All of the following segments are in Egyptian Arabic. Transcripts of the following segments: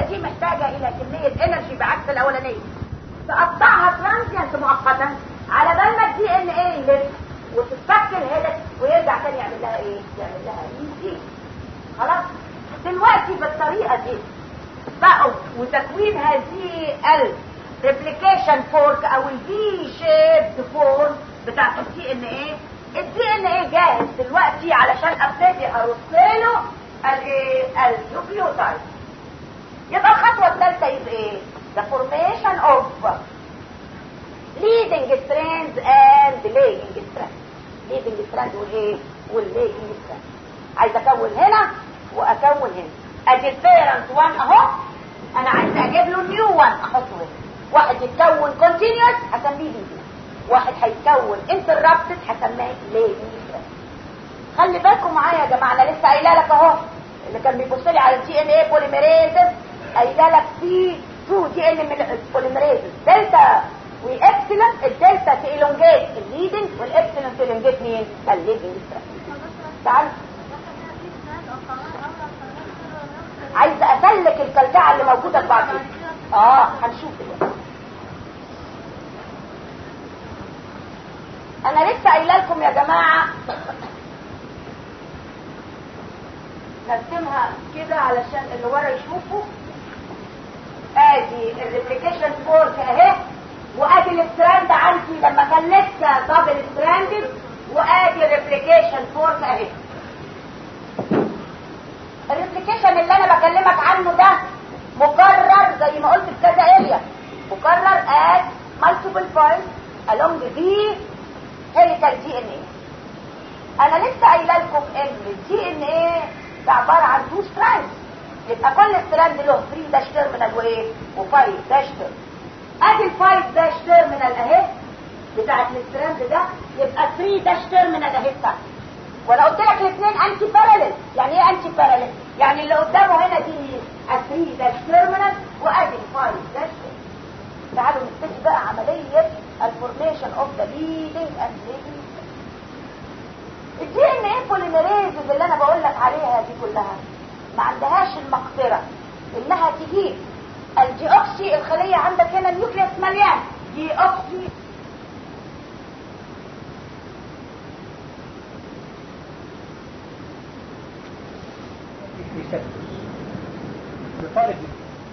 دي محتاجة الى كمية انرجي بعكس الاولانية تقطعها ترانزيانت مؤقتا على بال ما الدي ان ايه يلف وتتفك الهيدك ويرجع تاني يعمل لها ايه يعمل لها ايه خلاص دلوقتي بالطريقة دي بقوا وتكوين هذه الريبليكيشن فورك او الفي شيبد فورم بتاعت الدي ان ايه الدي ان ايه جاهز دلوقتي علشان ابتدي ارص له الايه النيوكليوتايد يبقى الخطوه الثالثه يبقى ايه the formation of leading strands and lagging strands leading strands والايه والlagging strands عايز اكون هنا واكون هنا ادي البيرنت 1 اهو انا عايز اجيب له نيو 1 احطه هنا واحد يتكون كونتينيوس هسميه بي واحد هيتكون انتربتد هسميه lagging strand خلي بالكم معايا يا جماعه انا لسه قايله لك اهو اللي كان بيبص لي على الدي ان ايه بوليميريزز قايله لك في 2 دي ان من البوليميريزز دلتا واكسلنت الدلتا تيلونجيت الليدنج والاكسلنت تيلونجيت مين الليدنج تعال عايز اسلك الكلكعه اللي موجوده في بعضها اه هنشوف دلوقتي انا لسه قايله لكم يا جماعه نرسمها كده علشان اللي ورا يشوفوا ادي الريبليكيشن فورك اهي وادي الستراند عندي لما كان لسه دبل ستراندد وادي الريبليكيشن فورك اهي الريبليكيشن اللي انا بكلمك عنه ده مكرر زي ما قلت في كذا اريا مكرر at multiple points along the helical DNA انا لسه قايله لكم ان الدي ان ايه ده عباره عن تو ستراند يبقى كل ستراند له 3 داش تيرمينال وايه و5 داش تيرمينال ادي ال5 داش تيرمينال اهي بتاعت الستراند ده يبقى 3 داش تيرمينال اهي بتاعتي وانا قلت لك الاثنين انتي باراليل يعني ايه انتي باراليل يعني اللي قدامه هنا دي ال 3 داش تيرمينال وادي ال5 داش تيرمينال تعالوا نبتدي بقى عمليه الفورميشن اوف ذا ليدنج اند ليدنج الدي ان ايه بوليميريز اللي انا بقول لك عليها دي كلها ما عندهاش المقدره انها تجيب الدي اوكسي الخليه عندك هنا النيوكليوس مليان دي اوكسي بفارق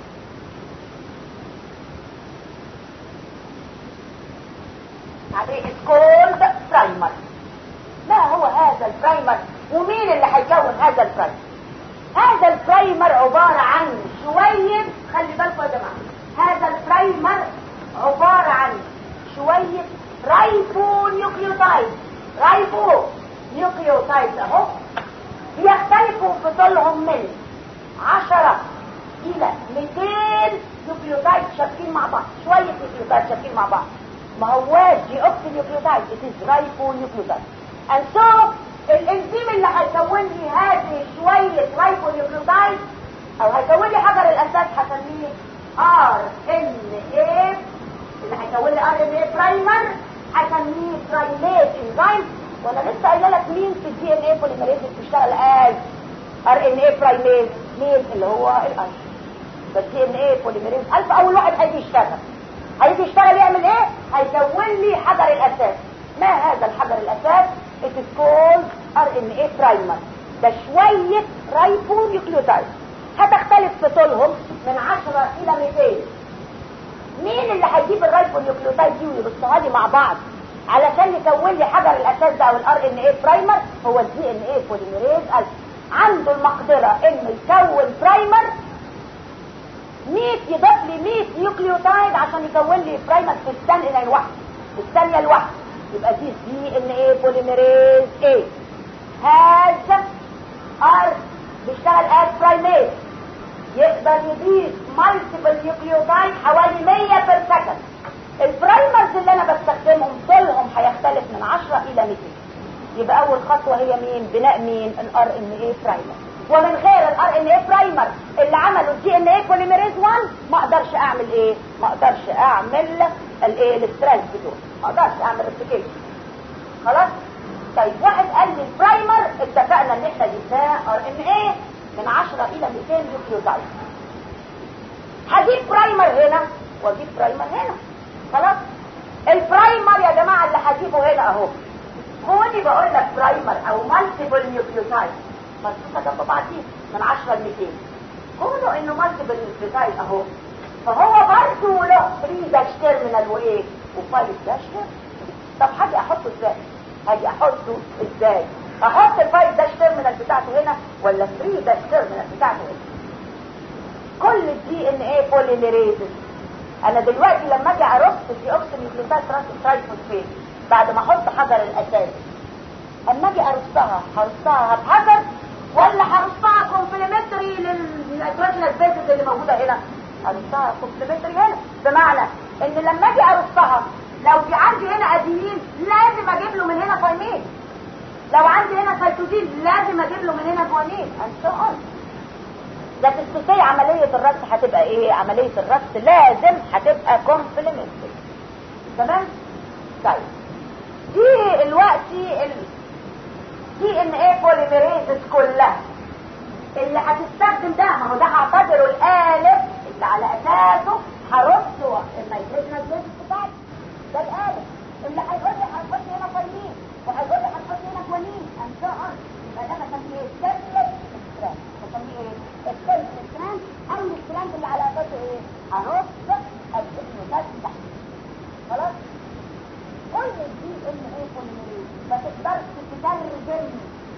عليه سكولد برايمر ما هو هذا البرايمر ومين اللي هيكون هذا البرايمر هذا البرايمر عبارة عن شوية خلي بالكم يا جماعة هذا البرايمر عبارة عن شوية رايبو نيوكليوتايد رايبو نيوكليوتايد اهو بيختلفوا في طولهم من 10 الى 200 نيوكليوتايد شابكين مع بعض شوية نيوكليوتايد شابكين مع بعض ما هواش دي اوكسي نيوكليوتايد it is رايبو نيوكليوتايد and so الانزيم اللي هيكون لي هذه شوية رايبو نيوكليوتايد او هيكون لي حجر الاساس هسميه ار ان ايه اللي هيكون لي ار ان ايه برايمر هسميه برايميت انزيم وانا لسه قايله لك مين في الدي ان ايه بوليمريز بتشتغل از ار ان ايه برايميت مين اللي هو الالف فالدي ان ايه بوليمريز الف اول واحد هيجي يشتغل هيجي يشتغل يعمل ايه هيكون لي حجر الاساس ما هذا الحجر الاساس it is called RNA primer ده شوية رايبو نيوكليوتايد هتختلف في طولهم من 10 الى 200 مين اللي هيجيب الرايبو نيوكليوتايد دي ويرصها لي مع بعض علشان يكون لي حجر الاساس ده او الار ان اي برايمر هو الدي ان اي بوليميريز الف عنده المقدرة انه يكون برايمر 100 يضيف لي 100 نيوكليوتايد عشان يكون لي برايمر في الثانية الواحدة في الثانية الواحدة يبقى دي دي ان ايه بوليميريز ايه هاز ار بيشتغل از برايميز يقدر يضيف مالتيبل نيوكليوتايد حوالي 100 بير سكند البرايمرز اللي انا بستخدمهم طولهم هيختلف من 10 الى 200 يبقى اول خطوه هي مين بناء مين الار ان ايه برايمر ومن غير الار ان ايه برايمر اللي عمله الدي ان ايه بوليميريز 1 ما اقدرش اعمل ايه ما اقدرش اعمل الايه الستريس بتوعه ما اقدرش اعمل ريبليكيشن خلاص طيب واحد قال لي البرايمر اتفقنا ان احنا جبناه ار ان ايه من 10 الى 200 نيوكليوتايد هجيب برايمر هنا واجيب برايمر هنا خلاص البرايمر يا جماعه اللي هجيبه هنا اهو كوني بقول لك برايمر او مالتيبل نيوكليوتايد مرصوصه جنب بعضين من 10 ل 200 كونه انه مالتيبل نيوكليوتايد اهو فهو برضه له 3 داش تيرمينال وايه و5 داش طب هاجي احطه ازاي هاجي احطه ازاي احط ال5 داش تيرمينال بتاعته هنا ولا 3 داش تيرمينال بتاعته هنا كل الدي ان ايه بوليميريزز انا دلوقتي لما اجي ارص في اوكسي نيوكليوتايد ترايفوسفيت بعد ما احط حجر الاساس اما اجي ارصها هرصها بحجر ولا هرصها كومبلمنتري للنيتروجينال بيسز اللي موجوده هنا هرصها كومبلمنتري هنا بمعنى ان لما اجي ارصها لو في عندي هنا ادينين لازم اجيب له من هنا فايمين لو عندي هنا سيتوزين لازم اجيب له من هنا جوانين and so on ده تستطيع عملية الرص هتبقى ايه عملية الرص لازم هتبقى كومبلمنتري تمام طيب دي الوقت ال دي ان ايه بوليميريزز كلها اللي هتستخدم ده ما هو ده هعتبره القالب اللي على اساسه هرص النيتروجينال بيز بتاعتي ده القالب اللي هيقول لي هنحط هنا فايلين وهيقول لي هنحط هنا جوانين and so on يبقى ده بسميه ايه سيمبل ستراند بسميه ايه السيمبل ستراند او الستراند اللي على اساسه ايه هرص الجسم ده تحت خلاص كل دي ان ايه بوليميريز ما تقدرش تترجم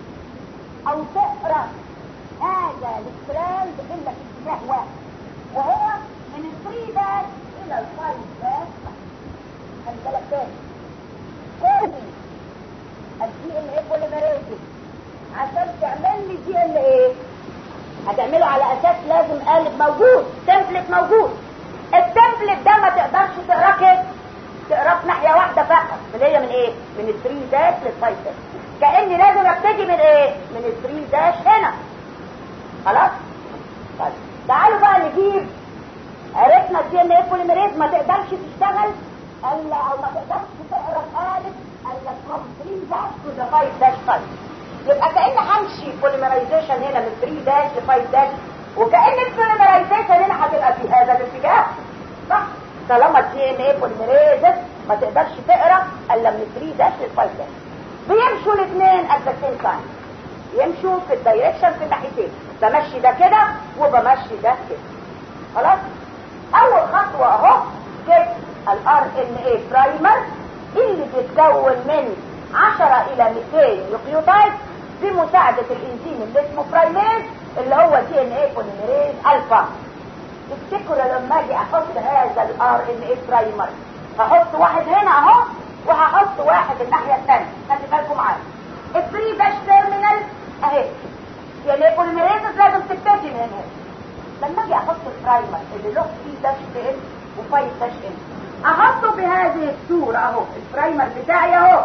او تقرا هذا الستراند الا في اتجاه واحد وهو من الثري باك الى الفايف باك خلي بالك تاني كل الدي ان ايه بوليميريز عشان تعمل لي دي ان ايه هتعمله على اساس لازم قالب موجود تمبلت موجود التمبلت ده ما تقدرش تقراه كده تقراه في ناحيه واحده فقط اللي هي من ايه من الثري داش للفايف داش كاني لازم ابتدي من ايه من الثري داش هنا خلاص طيب تعالوا بقى نجيب عرفنا الدي ان ايه بوليميريز ما تقدرش تشتغل الا او ما تقدرش تقرا القالب الا from 3 داش to the 5 داش 5 يبقى كأن همشي بوليمرايزيشن هنا من 3 داش ل 5 داش وكأن البوليمرايزيشن هنا هتبقى في هذا الاتجاه صح طالما الدي ان ايه بوليمريزز ما تقدرش تقرا الا من 3 داش ل 5 داش بيمشوا الاثنين ات ذا سيم تايم يمشوا في الدايركشن في الناحيتين بمشي ده كده وبمشي ده كده خلاص اول خطوه اهو جبت الار ان اي برايمر اللي بيتكون من 10 الى 200 نيوكليوتايد بمساعدة الانزيم اللي اسمه برايميز اللي هو دي ان اي بوليميريز الفا تفتكروا لما اجي احط هذا الار ان اي برايمر هحط واحد هنا اهو وهحط واحد الناحية الثانية خلي بالكم معايا الثري داش تيرمينال اهي يعني ايه بوليميريز لازم تبتدي من هنا لما اجي احط البرايمر اللي له 3 داش ان و5 داش ان احطه بهذه الصورة اهو البرايمر بتاعي اهو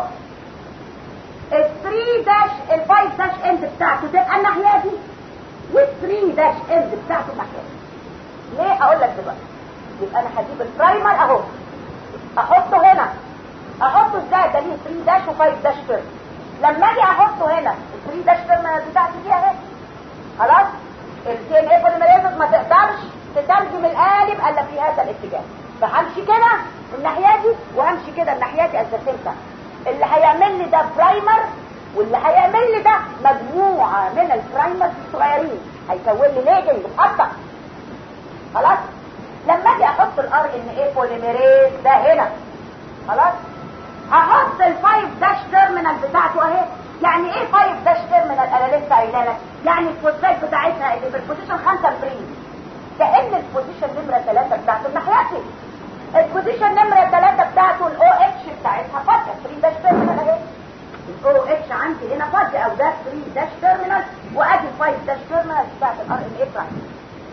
ال 3 داش ال 5 داش اند بتاعته تبقى الناحيه دي وال 3 داش اند بتاعته الناحيه دي ليه اقول لك دلوقتي يبقى انا هجيب البرايمر اهو احطه هنا احطه ازاي ده ليه 3 داش و5 داش ترم لما اجي احطه هنا ال 3 داش ترم بتاعتي دي اهي خلاص الدي ان اي بوليميريز ما تقدرش تترجم القالب الا في هذا الاتجاه فهمشي كده الناحيه دي وهمشي كده الناحيه دي اساسا اللي هيعمل لي ده برايمر واللي هيعمل لي ده مجموعة من البرايمرز الصغيرين هيكون لي ليجنج محطة خلاص لما اجي احط الار ان اي بوليميريز ده هنا خلاص هحط الفايف داش تيرمينال بتاعته اهي يعني ايه فايف داش تيرمينال انا لسه قايله لك يعني الفوسفات بتاعتها اللي في البوزيشن 5 بريم كان البوزيشن نمره 3 بتاعته الناحيه البوزيشن نمرة 3 بتاعته الاو اتش بتاعتها فاضية 3 داش تيرمينال اهي الاو اتش عندي هنا فاضية او ده 3 داش تيرمينال وادي 5 داش تيرمينال بتاعت الار ان اي برايم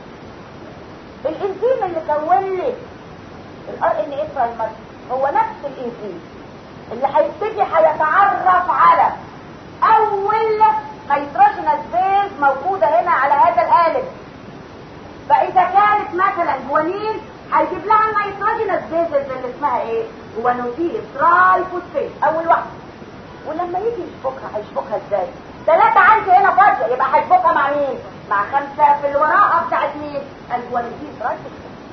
الانزيم اللي كون لي الار ان اي برايمر هو نفس الانزيم اللي هيبتدي هيتعرف على اول هيدروجينال بيز موجودة هنا على هذا القالب فاذا كانت مثلا جوانين هيجيب لها النيتروجينس بيزز اللي اسمها ايه جوانوزيل تراي فوسفيت اول واحده ولما يجي يشبكها هيشبكها ازاي ثلاثة عندي هنا فاضية يبقى هيشبكها مع مين مع خمسة في اللي وراها بتاعت مين الجوانوزيل تراي فوسفيت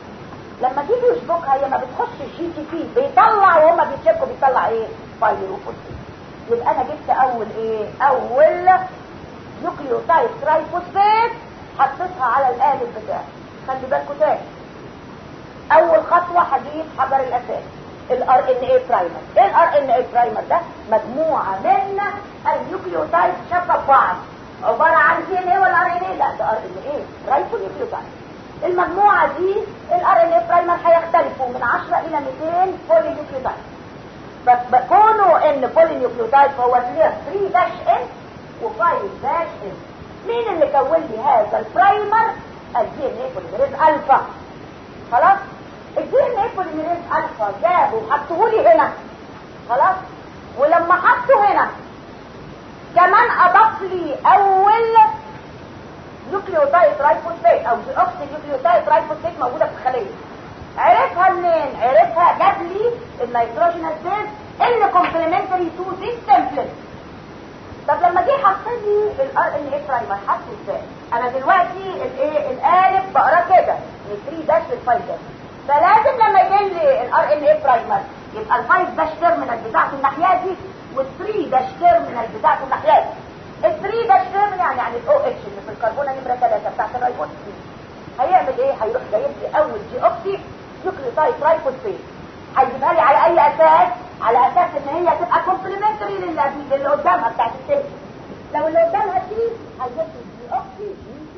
لما تيجي يشبكها هي ما بتخش جي تي بي بيطلع وهما بيتشبكوا بيطلع ايه بايروفوسفيت يبقى انا جبت اول ايه اول نيوكليوتايد ترايفوسفيت حطيتها على القالب بتاعي خلي بالكوا تاني اول خطوه هجيب حجر الاساس الار ان اي برايمر ايه الار ان اي برايمر ده مجموعه من النيوكليوتايد شبه بعض عباره عن دي ان ايه ولا ار ان ايه لا ده ار ان ايه رايبو نيوكليوتايد المجموعه دي الار ان اي برايمر هيختلفوا من 10 الى 200 بولي نيوكليوتايد فكونه ان بولي نيوكليوتايد فهو 3 داش ان و5 داش ان مين اللي كون لي هذا البرايمر الدي ان ايه بوليميريز الفا خلاص الدي ان ايه بوليميريز الفا جابه وحطوه لي هنا خلاص ولما حطه هنا كمان اضاف لي اول نيوكليوتايد رايفوسفيت او دي اوكسي نيوكليوتايد رايفوسفيت موجوده في الخليه عرفها منين عرفها جاب لي النيتروجينال بيز اللي كومبلمنتري تو ذيس تمبلت طب لما جه حط لي الار ان اي برايمر حطه ازاي انا دلوقتي الايه الالف بقراه كده من 3 داش لل 5 داش فلازم لما يجي لي الار ان اي برايمر يبقى ال 5 داش تيرمينال بتاعت الناحيه دي وال 3 داش تيرمينال بتاعت الناحيه دي ال 3 داش تيرمينال يعني يعني الاو اتش اللي في الكربونه نمره 3 بتاعت الرايبوسفين هيعمل ايه هيروح جايب لي اول جي اوكسي نيوكليوتايد رايبوسفين هيجيبها لي على اي اساس على اساس ان هي تبقى كومبلمنتري للي اللي قدامها بتاعت السلك لو اللي قدامها دي هيجيب لي جي اوكسي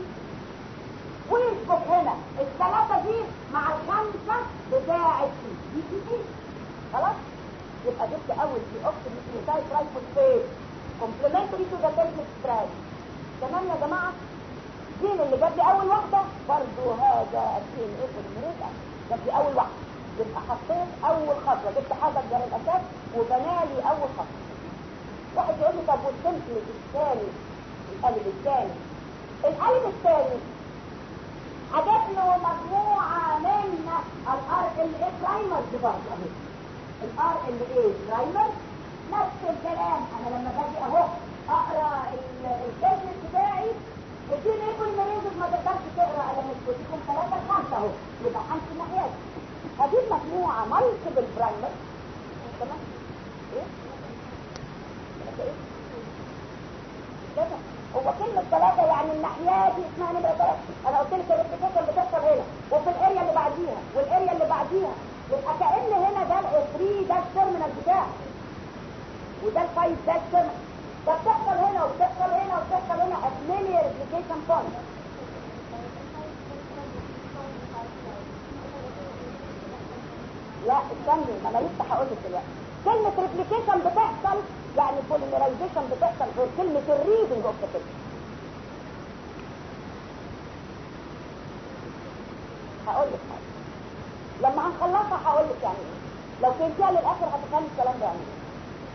ويسبق هنا الثلاثه دي مع الخمسه بتاعت دي دي دي خلاص يبقى جبت اول جي اوكسي نيوكليوتايد رايبوسفين كومبلمنتري تو ذا تيرميك ستراند تمام يا جماعه الجين اللي جاب لي اول واحده برضه هذا الجين ايه بوليميريز جاب لي اول واحده يبقى حطيت اول خطوه جبت حاجه جرى الاساس وبنالي اول خطوه واحد يقول لي طب والسمسم الثاني القالب الثاني القالب الثاني حاجات له مجموعه من الار ال اي برايمر دي برضه اهي الار ال اي برايمر نفس الكلام انا لما باجي اهو اقرا الكلمه بتاعي الدي ان اي بوليميريز ما تقدرش تقرا الا من بوتيكم ثلاثه لخمسه اهو يبقى خمس ناحيات هجيب مجموعه مالتيبل برايمر تمام ايه ثلاثة ايه كده هو كلمة ثلاثة يعني الناحية دي اسمها نمرة ثلاثة أنا قلت لك الريبليكيشن بتحصل هنا وفي الاريا اللي بعديها والاريا اللي بعديها يبقى كأن هنا ده ال 3 ده التيرمينال بتاعه وده ال 5 ده التيرمينال ده بتحصل هنا وبتحصل هنا وبتحصل هنا at many replication points لا استني ما انا لسه هقول لك دلوقتي كلمة ريبليكيشن بتحصل يعني بوليمرايزيشن بتحصل غير كلمة الريدنج اوف ذا هقول لك حاجة لما هنخلصها هقول لك يعني ايه لو فهمتيها للاخر هتفهمي الكلام ده يعني ايه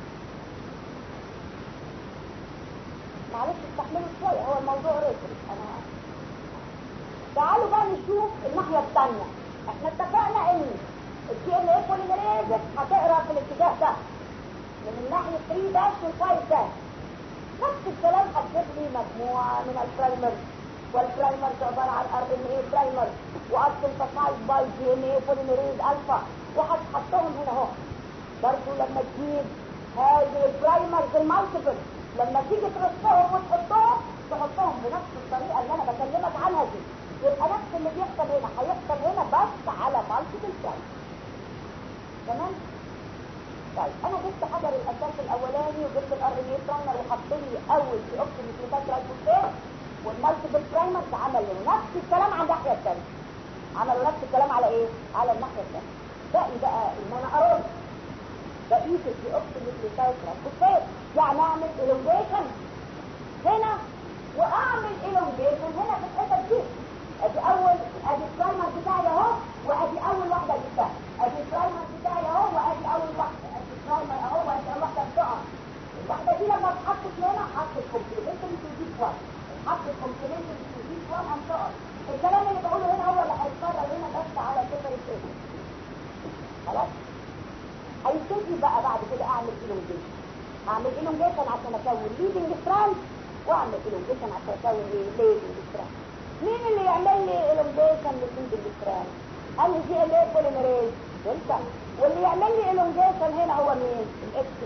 معلش استحملوا شوية هو الموضوع رسل انا تعالوا بقى نشوف الناحية الثانية احنا اتفقنا ان الدي ان ايه بوليميريز هتقرا في الاتجاه ده من الناحية 3 داش وال 5 داش نفس الكلام هتجيب لي مجموعة من البرايمرز والبرايمرز عبارة عن ار ان ايه برايمر واسنتسايد باي دي ان ايه بوليميريز الفا وهتحطهم هنا اهو برضه لما تجيب هذه البرايمرز المالتيبل لما تيجي ترصهم وتحطهم تحطهم بنفس الطريقة اللي انا بكلمك عنها دي يبقى نفس اللي بيحصل هنا هيحصل هنا بس على مالتيبل برايمر تمام طيب انا جبت حجر الاساس الاولاني وجبت الار ان اي برايمر وحط لي اول في اوكسي نيوكليوتايد رايبوفير والمالتيبل برايمرز عملوا نفس الكلام على الناحيه الثانيه عملوا نفس الكلام على ايه على الناحيه الثانيه باقي بقى ان انا ارد بقيه في اوكسي نيوكليوتايد رايبوفير يعني اعمل الونجيشن هنا واعمل الونجيشن هنا في الحته دي ادي اول ادي البرايمر بتاعي اهو وادي اول واحده جبتها ادي البرايمر بتاعي اهو وادي اول واحده ادي البرايمر اهو وادي اول واحده بتقع الواحده دي لما اتحطت هنا حطت كومبلمنتري تو ديب 1 حطت كومبلمنتري تو ديب 1 عم تقع الكلام اللي بقوله هنا هو اللي هيتكرر هنا بس على سيبريت ايه خلاص هيبتدي بقى بعد كده اعمل الونجيشن اعمل الونجيشن عشان اكون ليدنج ستراند واعمل الونجيشن عشان اكون ايه ليدنج ستراند مين اللي يعمل لي الونجيشن للليدنج ستراند انهي دي ان ايه بوليميريز دلتا واللي يعمل لي الونجيشن هنا هو مين الاكس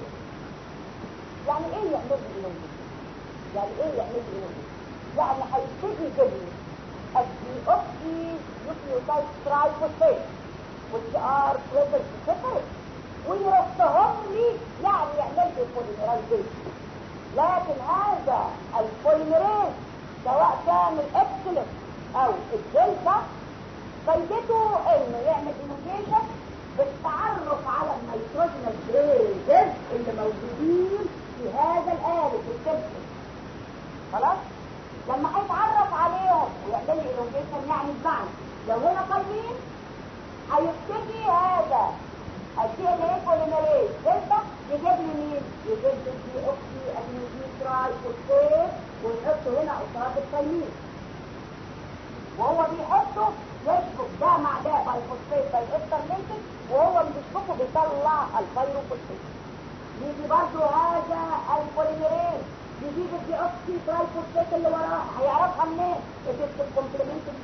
يعني ايه يعمل لي الونجيشن يعني ايه يعمل لي الونجيشن يعني هيبتدي يجيب لي الديوكسي نيوكليوتايد ترايفوسفيت which are present separate ويرصهم لي يعني يعمل لي بوليميرايزيشن لكن هذا البوليميريز سواء كان الاكسلس او الدلتا فايدته انه يعمل انوجيشن بالتعرف على النيتروجينال بريزز اللي موجودين في هذا الآلة في الكبسول خلاص لما هيتعرف عليهم ويعمل لي انوجيشن يعني بمعنى لو هنا طيبين هيبتدي هذا الدي ان ايه بوليميريز دلتا يجيب لي مين؟ يجيب لي الدي اوكسي النيوزي تراي فوسفيت ويحطه هنا قصاد التيمين وهو بيحطه يشبك ده مع ده بايفوسفيت بايستر لينكج وهو بيشبكه بيطلع الفيروفوسفيت يجي برضه هذا البوليميريز يجيب الدي اوكسي تراي فوسفيت اللي وراه هيعرفها منين؟ اتس الكومبلمنتري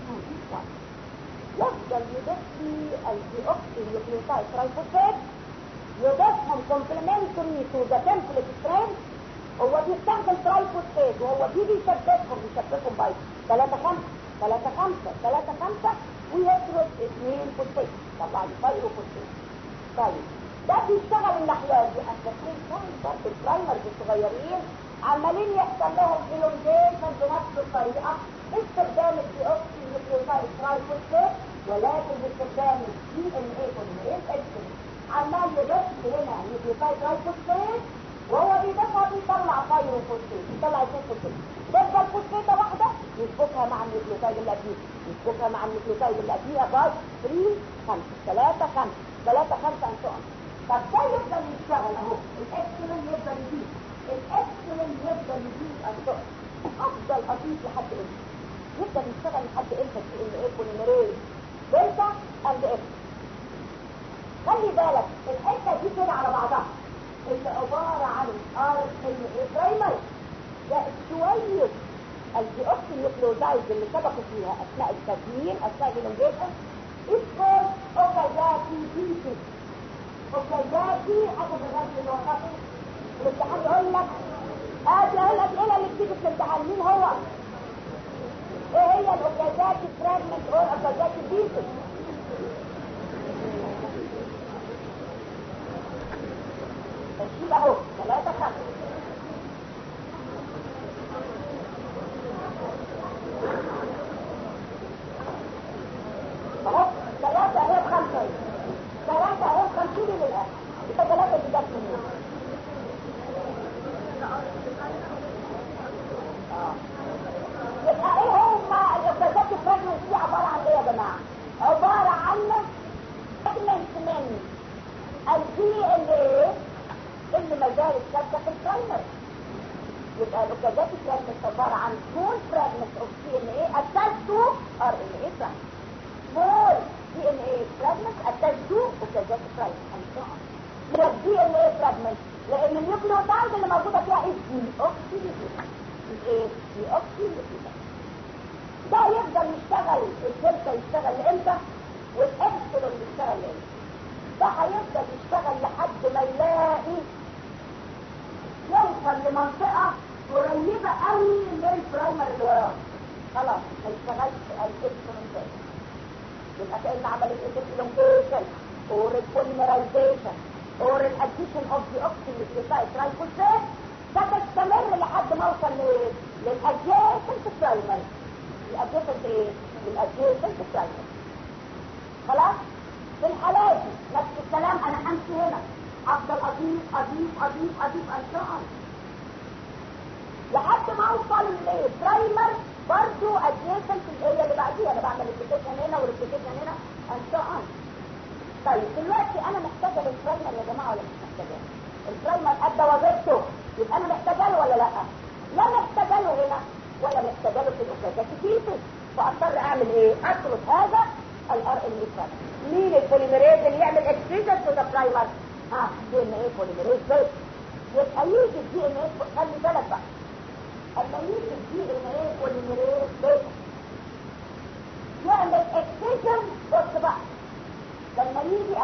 يفضل يضيف لي الدي اوكسي نيوكليوتايد ترايفوسفيت يضيفهم كومبلمنتري تو ذا تمبلت سترينث هو بيستخدم ترايفوسفيت وهو بيجي يثبتهم يثبتهم باي 3 5 3 5 3 5 ويضرب 2 فوسفيت طبعا فايرو فوسفيت طيب ده بيشتغل الناحيه دي التكوين كان برضه البرايمرز الصغيرين عمالين يحصل لهم الونجيشن بنفس الطريقه باستخدام الدي اوكسي نيوكليوتايد ترايفوسفيت ولكن باستخدام الدي ان اي بوليميريز اكسل عمال يضيف هنا نيوكليوتايد ترايفوسفيت وهو بيضيفها بيطلع فايروفوسفيت بيطلع اثنين فوسفيت تفضل فوسفيته واحده يسبكها مع النيوكليوتايد اللي قبليها يسبكها مع النيوكليوتايد اللي قبليها باي 3 5 3 5 3 5 and so on طب ده يفضل يشتغل اهو الاكسلين يفضل يزيد الاكسلين يفضل يزيد and so on افضل اضيف لحد امتى يفضل يشتغل لحد امتى في ان ايه بوليميريز دلتا اند اكس خلي بالك الحته دي كده على بعضها اللي عباره عن ار ان ايه برايمري ده شويه الديوكسي نيوكليوتايد اللي سبقوا فيها اثناء التكوين اثناء الانجيشن اسمه اوكازاكي بيسز اوكازاكي حسب الرسم اللي وصفه الامتحان يقول لك ادي اهي الاسئله اللي بتيجي في الامتحان مين هو؟ ايه هي الاوكازاكي فراجمنت او اوكازاكي بيسز؟ تشيل اهو ثلاثة خمسة اهو ثلاثة اهي بخمسة اهي ثلاثة اهي بخمسين للآخر يبقى ثلاثة دي جت منين؟ يبقى ايه هما الاوكازات الفراجمنت دي عبارة عن ايه يا جماعة؟ عبارة عن فراجمنت من الدي ان ايه اللي ما زالت ثابته في البرايمر يبقى الاوكازات الفراجمنت عباره عن سمول فراجمنت اوف دي ان ايه اتاش تو ار ان ايه فراجمنت سمول دي ان ايه فراجمنت اتاش تو اوكازات فراجمنت هي الدي ان ايه فراجمنت لان النيوكليوتايد اللي موجوده فيها ايه دي اوكسي ايه دي اوكسي ده يفضل يشتغل الدلتا يشتغل لامتى والابسلون يشتغل لامتى ده هيفضل يشتغل لحد ما يلاقي يوصل لمنطقة قريبة قوي من البرايمر اللي وراه خلاص ما يشتغلش الابسلون تاني يبقى كأن عملت الابسلونجيشن اور البوليمرايزيشن اور الاديشن اوف دي اوكسين للجلوتايد ترايفوسفات ستستمر لحد ما اوصل للادجيسنت برايمر الادجيسنت ايه؟ للادجيسنت برايمر خلاص؟ في الحالات دي نفس الكلام انا همشي هنا افضل اضيف اضيف اضيف اضيف انشاء لحد ما اوصل للبرايمر برضو ادجيسنت الاريا اللي بعديها انا بعمل ريبيتيشن هنا وريبيتيشن هنا انشاء طيب دلوقتي انا محتاجه للبرايمر يا جماعه ولا مش محتاجه البرايمر ادى وظيفته يبقى انا محتاجه له ولا لا لا محتاجه له هنا ولا محتاجه له في الاوكازات كتير فاضطر اعمل ايه اترك هذا الار ان اي مين البوليميريز اللي يعمل اكسجن تو ذا برايمر اه دي ان ايه بوليميريز بيت يبقى يجي الدي ان ايه خلي بالك بقى اما يجي الدي ان ايه بوليميريز بيت يعمل اكسجن بص بقى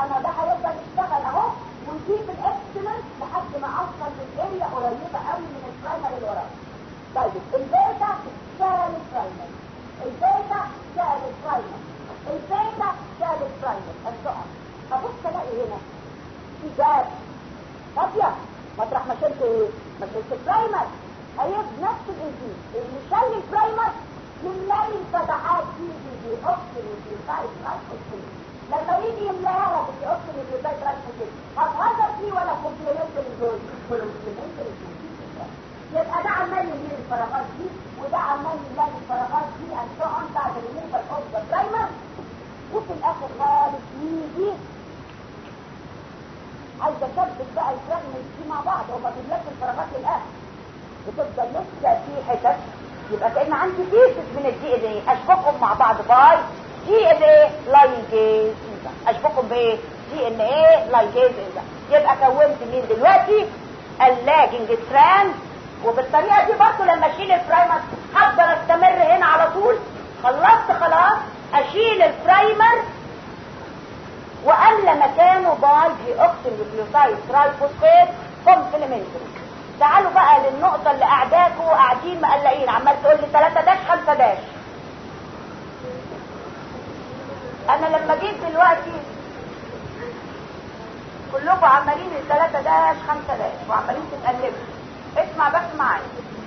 انا ده هيفضل يشتغل اهو ويجيب الاكسلنس لحد ما اوصل للاريا قريبه قوي من البرايمر اللي وراه طيب البيتا سهل البرايمر البيتا سهل البرايمر البيتا سهل البرايمر السؤال ابص الاقي هنا في جاب فاضيه مطرح ما شلت ايه ما شلت البرايمر هيبقى نفس الانزيم اللي شال البرايمر يملاقي الفتحات دي دي دي اوكسجين ودي سايد رايت لما يجي يملاها لك في اوكسجين ودي سايد رايت هتهزر فيه ولا كومبلمنت للجوز كومبلمنت يبقى ده عمال يملي الفراغات دي وده عمال يملي الفراغات دي and so on بعد الريموفال اوف ذا برايمر وفي الاخر خالص يجي عايزه اثبت بقى الفراجمنت دي مع بعض وما تملاش الفراغات للاخر بتفضل لسه في حتت يبقى كان عندي بيسز من الدي ان ايه اشبكهم مع بعض باي دي ان ايه لايجيز اشبكهم بايه دي ان ايه لايجيز يبقى كونت مين دلوقتي اللاجنج ستراند وبالطريقه دي برضه لما اشيل البرايمر هقدر استمر هنا على طول خلصت خلاص اشيل البرايمر واملى مكانه باي دي اوكسين نيوكليوتايد ترايفوسفيت كومبلمنتري تعالوا بقى للنقطة اللي قاعداكوا قاعدين مقلقين عمال تقول لي 3 داش 5 داش انا لما جيت دلوقتي كلكم عمالين الثلاثة داش 5 داش وعمالين تتقلبوا اسمع بس معايا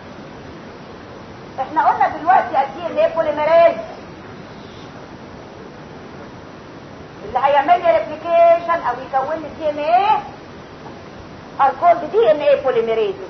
احنا قلنا دلوقتي الدي ان ايه بوليميريز اللي هيعمل لي ريبليكيشن او يكون لي دي ان ايه are called DNA polymerases.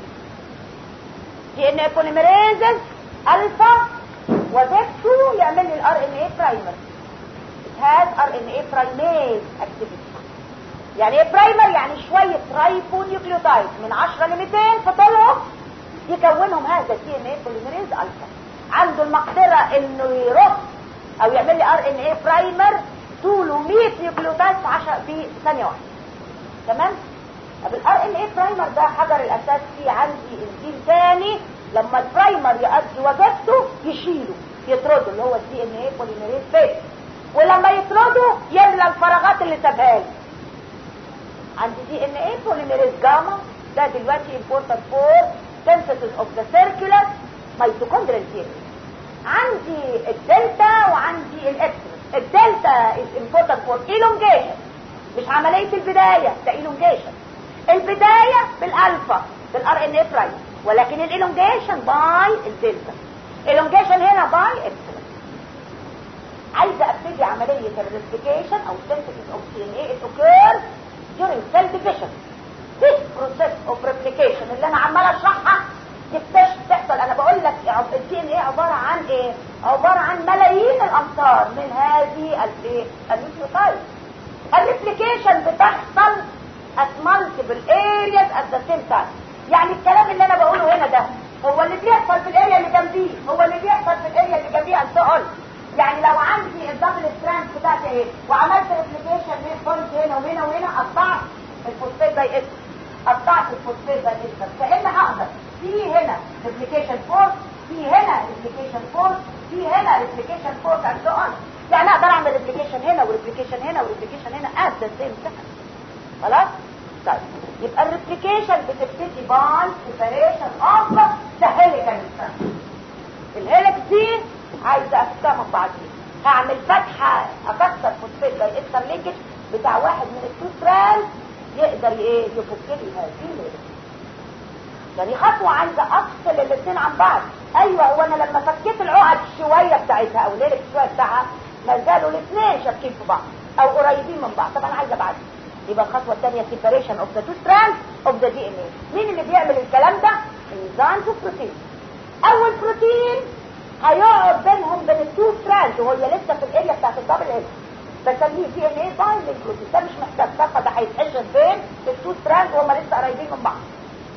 DNA polymerases alpha وذاته يعمل لي الار ان اي برايمر. It has RNA primase activity. يعني ايه برايمر؟ يعني شوية رايبو نيوكليوتايد من 10 ل 200 في طولهم يكونهم هذا الدي ان اي بوليميريز الفا. عنده المقدرة انه يرد او يعمل لي ار ان اي برايمر طوله 100 نيوكليوتايد في 10 في ثانية واحدة. تمام؟ طب الار ان اي برايمر ده حجر الاساس فيه عندي انزيم ثاني لما البرايمر يؤدي وظيفته يشيله يطرده اللي هو الدي ان اي بوليميريز بيت ولما يطرده يملى الفراغات اللي سابها لي عندي دي ان اي بوليميريز جاما ده دلوقتي important for synthesis of the circular mitochondrial DNA عندي الدلتا وعندي الاكسس الدلتا is important for elongation مش عملية البداية ده elongation البداية بالالفا بالار ان اي برايم ولكن الالونجيشن باي الدلتا الالونجيشن هنا باي اكسلنت عايزة ابتدي عملية الريسبيكيشن او synthesis of DNA it occurs during cell division this process of replication اللي انا عمال اشرحها تكتشف تحصل انا بقول لك الدي ان ايه عبارة عن ايه عبارة عن ملايين الامتار من هذه الايه النيوكليوتايد الريبليكيشن بتحصل at multiple areas at the same time يعني الكلام اللي انا بقوله هنا ده هو اللي بيحصل في الاريا اللي جنبيه هو اللي بيحصل في الاريا اللي جنبيه and so on يعني لو عندي الدبل ستراند بتاعتي ايه وعملت ريبليكيشن من بوينت هنا وهنا وهنا قطعت الفوسفات باي اس قطعت الفوسفات باي اس فان هقدر في هنا ريبليكيشن فورس في هنا ريبليكيشن فورس في هنا ريبليكيشن فورس and so on يعني اقدر اعمل ريبليكيشن هنا وريبليكيشن هنا وريبليكيشن هنا at the same time خلاص طيب يبقى الريبليكيشن بتبتدي باي سيبريشن اوف ذا هيليكال الهيلكس دي عايزه افتحهم بعدين هعمل فتحه اكسر فوسفات باي استر لينكج بتاع واحد من التو ستراند يقدر ايه يفك لي هذه الهيلكس يعني خطوه عايزه افصل الاثنين عن بعض ايوه هو انا لما فكيت العقد شويه بتاعتها او الهيلكس شويه بتاعها ما زالوا الاثنين شابكين في بعض او قريبين من بعض طب انا عايزه بعد يبقى الخطوه الثانيه separation of the two strands of the DNA مين اللي بيعمل الكلام ده enzymes وبروتين اول بروتين هيقعد بينهم بين التو ستراندز وهي لسه في الاريا بتاعت الدبل هيد بسميه دي ان ايه بايندنج بروتين ده مش محتاج صفحه ده هيتحشر بين التو ستراندز وهم لسه قريبين من بعض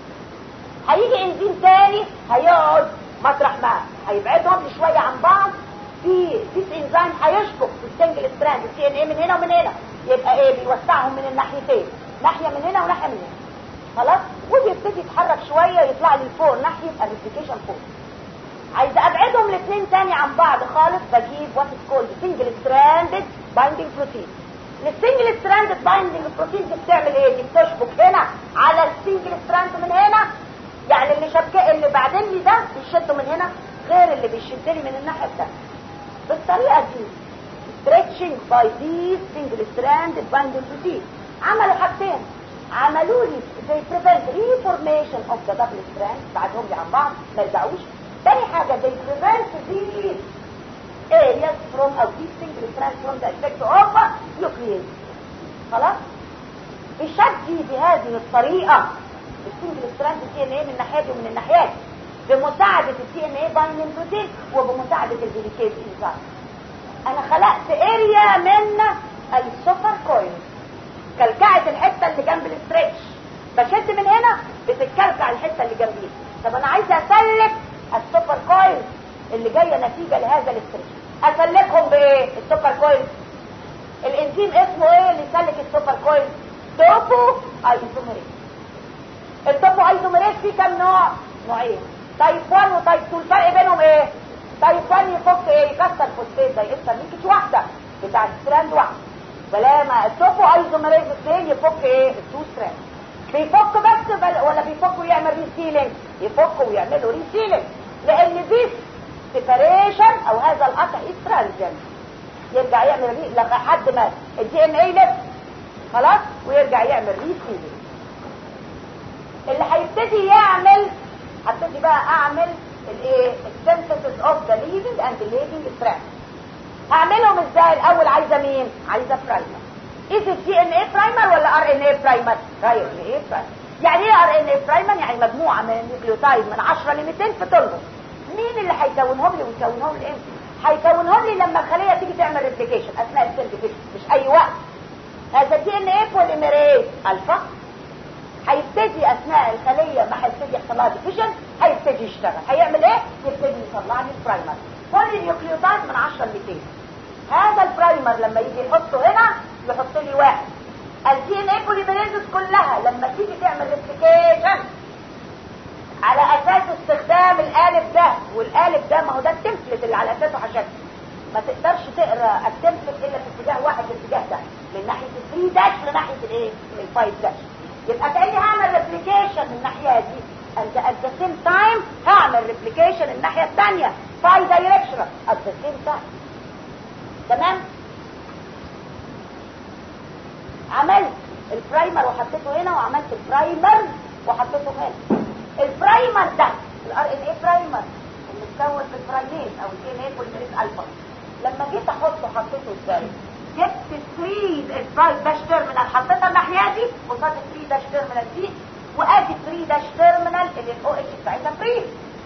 هيجي انزيم تاني هيقعد مطرح ما هيبعدهم شويه عن بعض في في انزيم هيشبك في السنجل ستراند الدي ان ايه من هنا ومن هنا يبقى ايه بيوسعهم من الناحيتين ناحيه من هنا وناحيه من هنا خلاص وبيبتدي يتحرك شويه يطلع لي فوق ناحيه الريبليكيشن فوق عايزه ابعدهم الاثنين تاني عن بعض خالص بجيب وات از كولد سنجل ستراندد بايندينج بروتين السنجل ستراندد البايندنج بروتين دي بتعمل ايه دي بتشبك هنا على السنجل ستراند من هنا يعني اللي شبكه اللي بعدين لي ده بيشده من هنا غير اللي بيشد لي من الناحيه الثانيه بالطريقه دي stretching by these single stranded binding protein عملوا حاجتين عملوا لي they prevent reformation of the double strand بعدهم لي عن بعض ما يرجعوش تاني حاجه they prevent these areas from او these single strands from the effect of nuclease خلاص بشكل بهذه الطريقه السنجل ستراند دي ان ايه من الناحيه دي ومن الناحيه دي بمساعده الدي ان ايه بايندنج بروتين وبمساعده الديليكيت انزيم انا خلقت اريا من السوبر كويل كلكعت الحته اللي جنب الاستريتش بشد من هنا بتتكلكع الحته اللي جنبيه طب انا عايزه اسلك السوبر كويل اللي جايه نتيجه لهذا الاستريتش اسلكهم بايه السوبر كويل الانزيم اسمه ايه اللي يسلك السوبر كويل توبو ايزوميريز التوبو ايزوميريز فيه كام نوع نوعين تايب 1 وتايب 2 الفرق بينهم ايه تايب 1 يفك ايه يكسر فوسفيت زي يكسر ليكج واحده بتاع ستراند واحده بلما التوبو ايزوميريز 2 يفك ايه التو ستراند بيفك بس بل ولا بيفك ويعمل ريسيلينج يفك ويعملوا ريسيلينج لان دي سيباريشن او هذا القطع استرالجن يرجع يعمل ري لحد ما الدي ان اي لف خلاص ويرجع يعمل ريسيلينج اللي هيبتدي يعمل هبتدي بقى اعمل الايه السنتسس اوف ذا ليفنج اند ليفنج ستراند هعملهم ازاي الاول عايزه مين عايزه برايمر اذا دي ان ايه برايمر ولا ار ان ايه برايمر ار ان ايه برايمر يعني ايه ار ان ايه برايمر يعني مجموعه من النيوكليوتايد من 10 ل 200 في طولهم مين اللي هيكونهم لي ويكونهم لي امتى هيكونهم لي لما الخليه تيجي تعمل ريبليكيشن اثناء السيل ديفيجن مش اي وقت هذا الدي ان ايه بوليميريز الفا هيبتدي اثناء الخليه ما هيبتدي يحصل لها ديفيجن هيبتدي يشتغل هيعمل ايه يبتدي يطلع لي البرايمر كل نيوكليوتايد من 10 ل 200 هذا البرايمر لما يجي يحطه هنا يحط لي واحد الدي ان ايه بوليميريزز كلها لما تيجي تعمل ريبليكيشن على اساس استخدام الالف ده والالف ده ما هو ده التمبلت اللي على اساسه حشد ما تقدرش تقرا التمبلت الا في اتجاه واحد الاتجاه ده من ناحيه الثري داش لناحيه الايه الفايف داش يبقى كاني هعمل ريبليكيشن من الناحيه دي and at the same time هعمل ريبليكيشن الناحيه الثانيه باي دايركشن at the same time تمام عملت البرايمر وحطيته هنا وعملت البرايمر وحطيته هنا البرايمر ده الار ان اي برايمر اللي متكون في البرايميز او الدي ان اي بوليميريز الفا لما جيت احطه حطيته ازاي جبت 3 البرايت داش تيرمينال حطيتها الناحيه دي قصاد 3 داش تيرمينال دي وادي 3 داش تيرمينال اللي الاو اتش بتاعتها فري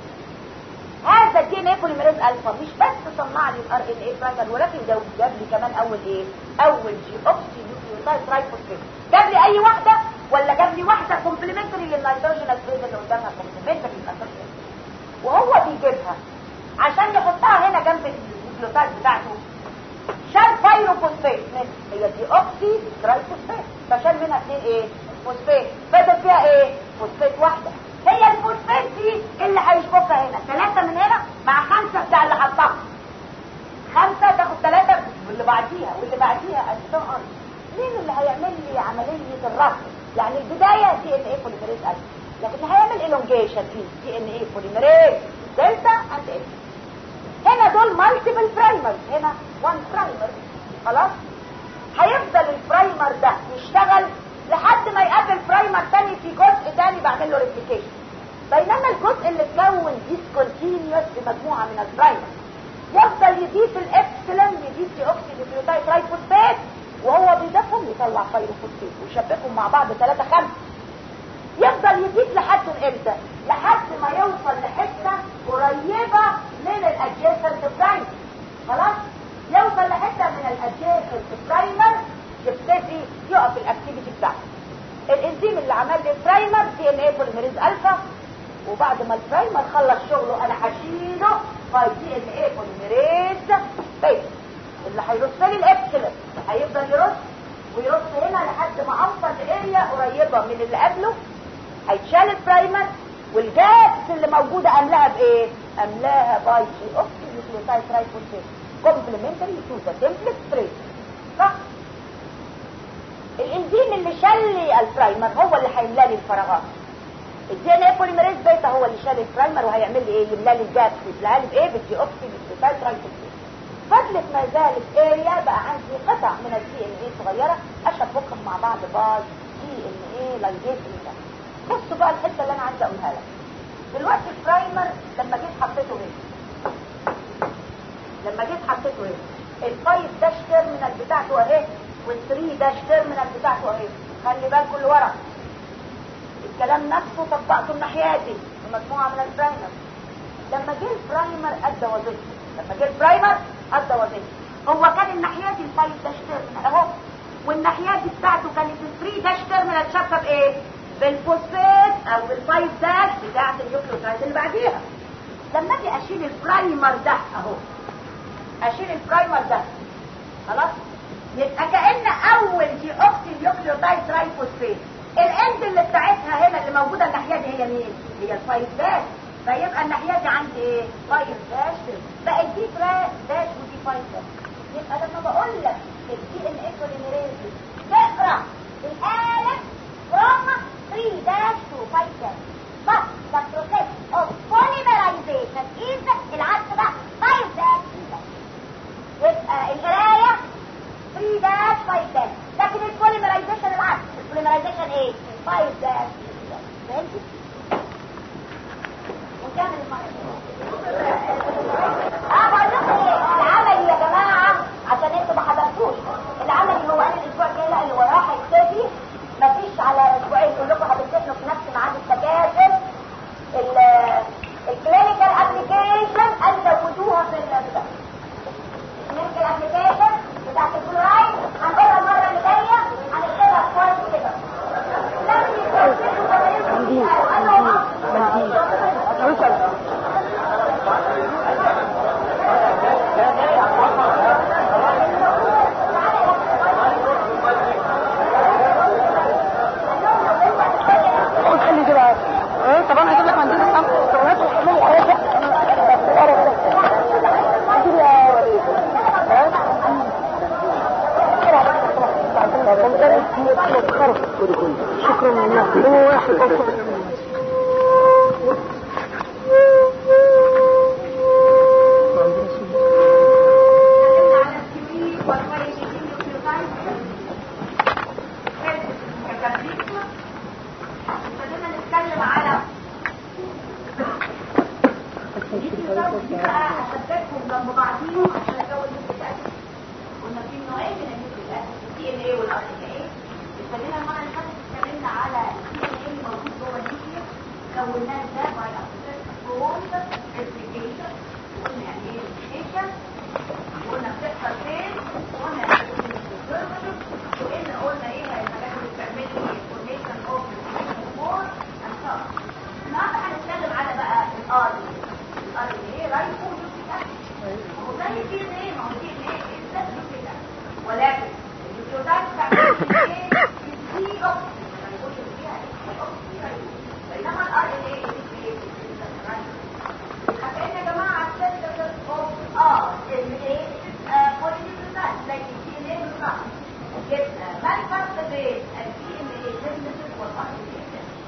هذا الدي ان اي بوليميريز الفا مش بس صنع لي الار ان اي برايمر ولكن جاب جاب لي كمان اول ايه اول جي اوكسي نيوكليوتايد ترايفوسفيت جاب لي اي واحده ولا جاب لي واحده كومبلمنتري للنيتروجين الفريز اللي قدامها كومبلمنتري للاساسيه وهو بيجيبها عشان يحطها هنا جنب النيوكليوتايد بتاعته شال بايروفوسفيت هي دي اوكسي ترايفوسفيت فشال منها اثنين ايه فوسفيت فضل فيها ايه فوسفيت واحده هي الفوسفيت دي اللي هيشبكها هنا ثلاثة من هنا مع خمسة بتاع اللي حطها خمسة تاخد ثلاثة واللي بعديها واللي بعديها الشهر مين اللي هيعمل لي عملية الربط يعني البداية دي ان ايه بوليميريز الف لكن هيعمل الونجيشن في دي ان ايه بوليميريز دلتا اند اكس هنا دول مالتيبل برايمرز هنا وان برايمر خلاص هيفضل البرايمر ده يشتغل لحد ما يقابل برايمر تاني في جزء تاني بعمل له ريبليكيشن بينما الجزء اللي اتكون ديسكونتينيوس بمجموعه من البرايمر يفضل يضيف الابسلون يضيف دي اوكسي نيوكليوتايد ترايفوسفات وهو بيضيفهم يطلع فايروفوسفات ويشبكهم مع بعض 3 5 يفضل يضيف لحد امتى لحد ما يوصل لحته قريبه من الادجيسنت برايمر خلاص يوصل لحته من الادجيسنت برايمر يبتدي يقف الاكتيفيتي بتاعته الانزيم اللي عمل لي برايمر دي ان اي بوليميريز الفا وبعد ما البرايمر خلص شغله انا هشيله باي دي ان اي بوليميريز بيتا اللي هيرص لي الابسلون هيفضل يرص ويرص هنا لحد ما اوصل لاريا قريبه من اللي قبله هيتشال البرايمر والجابس اللي موجوده املاها بايه املاها باي جي اوكسي نيوكليوتايد ترايفوسفيت كومبلمنتري تو ذا تمبلت ستريت صح اللي شال لي البرايمر هو اللي هيملى لي الفراغات الدي ان اي بوليمريز بيتا هو اللي شال البرايمر وهيعمل لي ايه يملى لي الجاب يملى لي بايه بالدي اوكسي بالسيتايترايتوسين فضلت ما زالت اريا بقى عندي قطع من الدي ان اي صغيره اشبكهم مع بعض باي دي ان اي لايجيز بصوا بقى الحته اللي انا عايزه اقولها لك دلوقتي البرايمر لما جيت حطيته هنا لما جيت حطيته هنا الفايف داش تيرمينال بتاعته اهي والثري داش تيرمينال بتاعته اهي خلي بالكم اللي ورا الكلام نفسه طبقته الناحيه دي بمجموعه من البرايمر لما جه البرايمر ادى وظيفته لما جه البرايمر ادى وظيفته هو كان الناحيه دي الفايف داش تيرمينال اهو والناحيه دي بتاعته كانت الثري داش تيرمينال شابكه بايه بالفوسفات او بالفايف داش بتاعت النيوكليوتايد اللي بعديها لما اجي اشيل البرايمر ده اهو اشيل البرايمر ده خلاص يبقى كأن اول دي اوكسي نيوكليوتايد ترايفوسفيت الاند اللي بتاعتها هنا اللي موجوده الناحيه دي هي مين هي الفايف داش فيبقى الناحيه دي عندي ايه فايف داش بقت دي داش ودي فايف داش يبقى لما بقول لك الدي ان اي بوليميريز تقرا الالف from 3 dash to 5 dash but the process of polymerization is العكس بقى 5 dash 3 dash يبقى القرايه 3 dash 5 dash لكن البوليمرايزيشن العكس البوليمرايزيشن ايه 5 dash 3 dash فهمتي ونكمل المره اه بقول لكم ايه العملي يا جماعه عشان انتوا ما حضرتوش العملي هو انا الاسبوع الجاي لا اللي وراه هيختفي مفيش على اسبوعين كلكم هتمتحنوا في نفس ميعاد التكاتب الكلينيكال ابلكيشن هنزودوها في الكلينيكال ابلكيشن بتاعت الفلورايد هنقولها المره اللي جايه هنكتبها كويس كده منديل منديل منديل خلي كده اه طب انا هجيب لك منديل الصمت طب هات حلو شكرا لله هو واحد نتكلم على هشبكهم جنب بعضيهم عشان اكون نسبة اسيد قلنا في نوعين من النسبة الاسيد الدي ان ايه والار ان ايه اتكلمنا المرة اللي فاتت اتكلمنا على الدي ان ايه اللي موجود جوه النيوكليوس كوناه ده باي ابسيت ريبليكيشن وقلنا يعني ايه ريبليكيشن وقلنا بتحصل فين وقلنا يعني ايه وان قلنا ايه الحاجات اللي بتعمل لي فورميشن اوف مور النهارده هنتكلم على بقى الار الار ان ايه رايبو نيوكليك اسيد هو زي دي ان ايه ما هو دي ان ايه ازاي نيوكليك اسيد ولكن النيوكليوتايد بتاعت ايه دي اوكسي ما يقولش فيها ايه اوكسي بينما الار ان ايه دي ايه حكينا يا جماعه على السنتر اوف ار ان ايه بولينيوكليوتايد زي الدي ان ايه بالظبط جبنا ما الفرق بين الدي ان ايه سينثيسيس والار ان ايه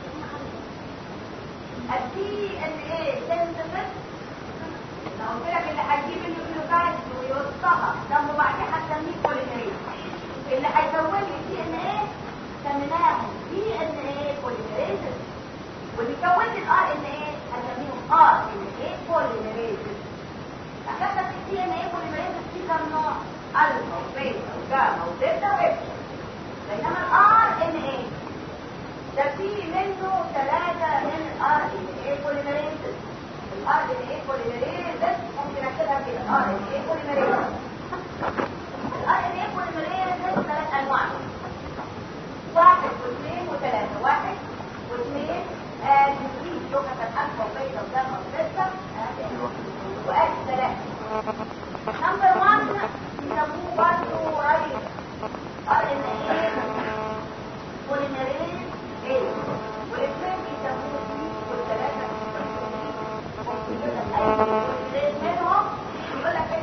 الدي ان ايه سينثيسيس لو قلت لك اللي هتجيب النيوكليوتايد ويوصلها جنب بعدين هتسميه بوليميريز اللي هيكون لي دي ان ايه سميناهم دي ان ايه بوليميريز واللي يكون لي الار ان ايه هسميهم ار ان ايه بوليميريز اخدت في الدي ان ايه بوليميريز في كام نوع الفا وبيتا وجاما ودلتا وابسا بينما الار ان ايه ده في منه ثلاثة من الار ان ايه بوليميريز الار ان ايه بوليميريز ممكن اكتبها كده ار ان ايه بوليميريز الار ان ايه بوليميريز ثلاث انواع واحد واثنين وثلاثة واحد واثنين ادي في لغة الالفا وبيتا وجاما ودلتا وادي ثلاثة نمبر 1 يسموه برضه رايت ار ان ايه بوليميريز ايه والاثنين بيسموه سي والثلاثة منهم يقول لك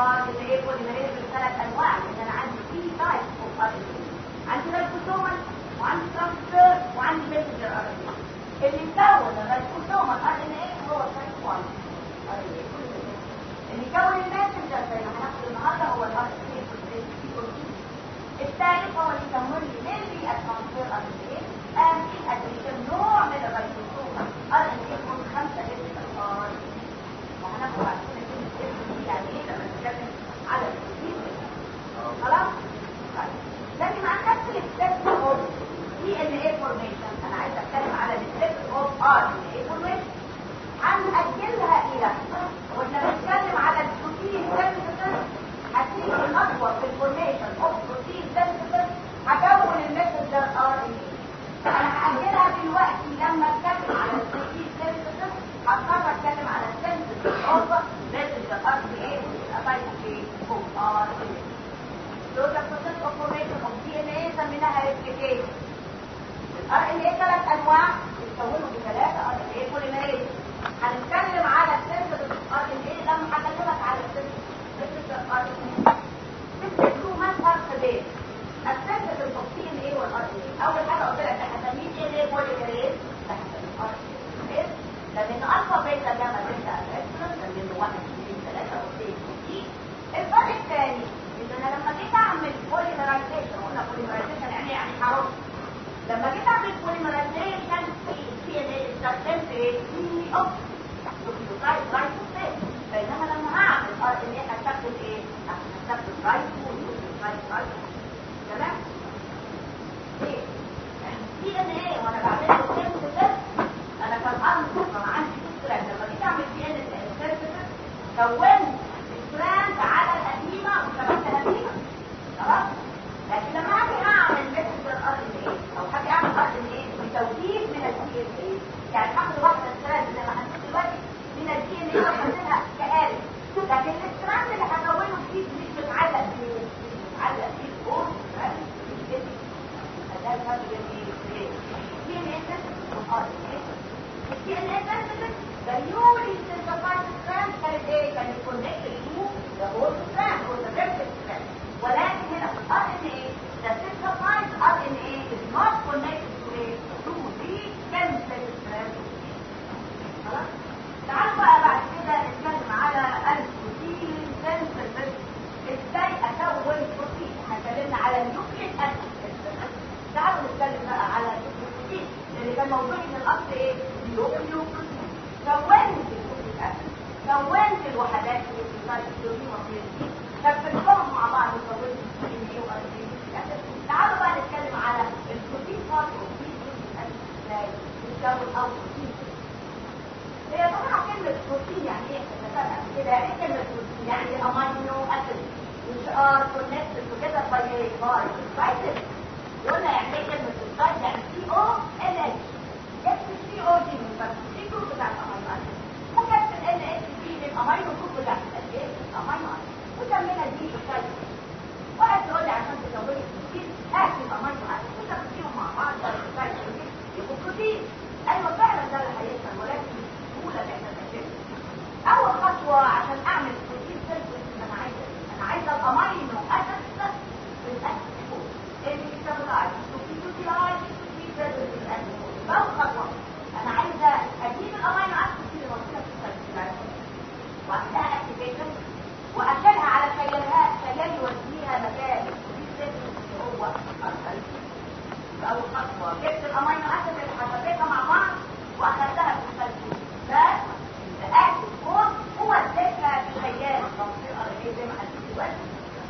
ار ان ايه بوليمريز بثلاث انواع لان انا عندي في تايب اوف ار ان ايه عندي رايبوسومال وعندي ترانسفير وعندي ميسنجر ار ان ايه اللي يكون الرايبوسومال ار ان ايه هو تايب 1 ار ان ايه اللي يكون الميسنجر زي ما هناخد النهارده هو الار ان ايه بروتين الثالث هو اللي يكون لي ميلي الترانسفير ار ان ايه and in addition نوع من الرايبوسومال ار ان ايه يكون 5 لتر ار وهناخد بعد كده كلمه اسم يعني ايه لما نتكلم على البروتين خلاص طيب لكن عن نفس الستيب اوف دي ان ايه فورميشن انا عايز اتكلم على الستيب اوف ار ان ايه فورميشن هنأجلها الى واحنا بنتكلم على البروتين سينثيسيس هتيجي الاكبر في الفورميشن اوف بروتين سينثيسيس هكون الميسنجر ار ان ايه انا هأجلها دلوقتي لما اتكلم على البروتين سينثيسيس هضطر اتكلم على السينثيسيس اوف ميسنجر ار ان ايه وتبقى ايه اوف ار ان ايه دول البروسيس اوف فورميشن اوف دي ان ايه سميناها ريبليكيشن الار ان ايه ثلاث انواع بيتكونوا بثلاثه ار ان ايه بوليمريز هنتكلم على السينثيسيس ار ان ايه لما هكلمك على السينثيسيس ار ان ايه تفتكروا ما الفرق بين السينثيسيس اوف دي ان ايه والار ان ايه اول حاجه قلت لك ده هسميه دي ان ايه بوليمريز ده هسميه ار ان ايه لان الفا بيتا جاما دلتا الكترون لانه واحد اثنين ثلاثه واثنين وثلاثين الفرق الثاني ان انا لما جيت اعمل بوليمرايزيشن قلنا بوليمرايزيشن يعني يعني حرام لما جيت اعمل بوليمرايزيشن في السي ان اي استخدمت ايه سي او نيوكليوتايد رايبوسيت بينما لما هعمل ار ان اي هستخدم ايه هستخدم رايبو نيوكليوتايد رايبوسيت تمام ايه السي ان اي وانا بعمل له سينثيسيس انا كان انظر كان عندي فكره لما جيت اعمل سي ان سينثيسيس كونت الستراند على القديمه وكتبتها فيها خلاص لكن لما اجي اعمل ميسنجر ار ان ايه او هاجي اعمل ار ان ايه بتوجيه من الدي ان ايه يعني هاخد واحده ستراند زي ما هنشوف دلوقتي من الدي ان ايه وهعملها كآلة لكن الستراند اللي هكونه فيه مش متعلق بيه مش متعلق بيه بور مش كده فده الفرق بين ايه الدي ان ايه سنسيتيف والار ان ايه الدي ان ايه سنسيتيف the newly synthesized strand كانت ايه؟ كانت connected to the whole strand or the vertex strand ولكن هنا في ال RNA the synthesized RNA is not connected to a to the chemical strand خلاص؟ تعالوا بقى بعد كده نتكلم على البروتين synthesis ازاي اكون بروتين احنا اتكلمنا على النيوكليك اسيد تعالوا نتكلم بقى على البروتين اللي كان موجود من الاصل ايه؟ نيوكليو بروتين كونت النيوكليك اسيد كونت الوحدات اللي في الكلورين والبروتين كبتهم مع بعض وكونت البروتين ايه وارجين تعالوا بقى نتكلم على البروتين فات والبروتين اسيد ازاي بيتكون او بروتين هي طبعا كلمة بروتين يعني ايه اتفقنا كده ايه كلمة بروتين يعني امينو اسيد which are connected together by a by spices قلنا يعني ايه كلمة سبايس يعني سي او ال اتش جبت السي او دي من السي جروب بتاع الامينو اسيد وجبت ال اتش دي من الامينو جروب بتاع الايه الامينو اسيد وسمينا دي سبايس واحد تقول لي عشان تكوني بروتين هات الامينو اسيد وتاخديهم مع بعض سبايس يبقوا بروتين ايوه فعلا ده اللي هيحصل ولكن السهوله اللي احنا بنعملها اول خطوه عشان اعمل بروتين سيلز انا عايزه انا عايزه الامينو اسيد بالاسيد اللي يستخدم في يوتيلايز في بريزنت الاسيد اول خطوه انا عايزه اجيب الامينو اسيد اللي موجوده في السيلز واعملها اكتيفيشن واشيلها على خيالها خيال يوديها مكان في السيلز اللي هو السيلز اول خطوه جبت الامينو اسيد اللي حطيتها مع بعض واخدتها في السيلز بس الاكل فوق هو الدكه في خيال المنطقه اللي زي ما هنشوف دلوقتي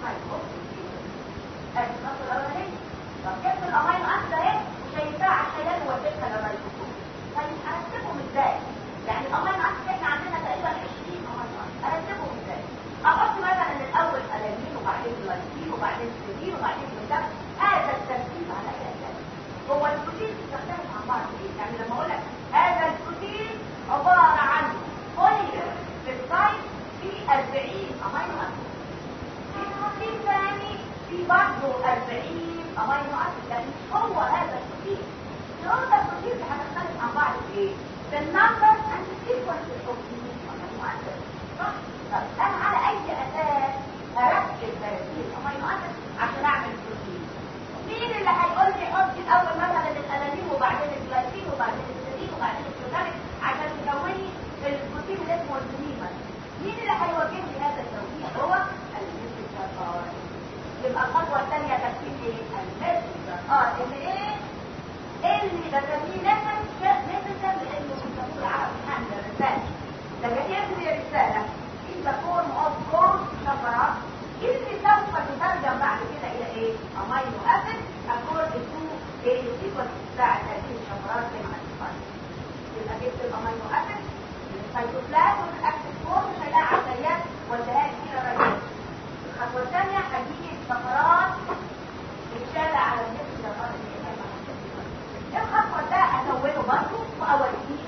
ادي الخطوه الاولانيه طب جبت الامينو اسيد اهي وشايفاها على الخيال ووديتها لما يكون طيب ارتبهم ازاي؟ يعني الامينو اسيد احنا عندنا تقريبا 20 امينو اسيد ارتبهم ازاي؟ احط مثلا الاول الانين وبعدين جلايسين وبعدين سيرين وبعدين جلوتام هذا الترتيب على اي اساس؟ هو البروتين بيستخدم مع بعض ايه؟ يعني لما اقول لك هذا البروتين عباره عن بولي بيبتايد في 40 امينو اسيد في بروتين ثاني في برضه 40 امينو اسيد لكن مش هو هذا البروتين هو ده البروتين اللي هنختلف عن بعض في ايه؟ في النمبر اند سيكونس اوف امينو اسيد صح؟ طب انا على اي اساس اه ان ايه اللي بسميه نفس نفس لانه بيسموه العرب حمل رسالة لما يبني رسالة in the form of four شفرات اللي سوف تترجم بعد كده الى ايه امينو اسيد according to ايه السيكونس بتاع هذه الشفرات زي ما هتفهم يبقى جبت الامينو اسيد السيتوبلازم الاكتف فورم شايلها على الجيات وديها لي الى الرئيس الخطوه الثانيه هجيب الشفرات متشالة على النفس الجبار اللي هي كلمة الخطوة ده أزوده برضه وأوديه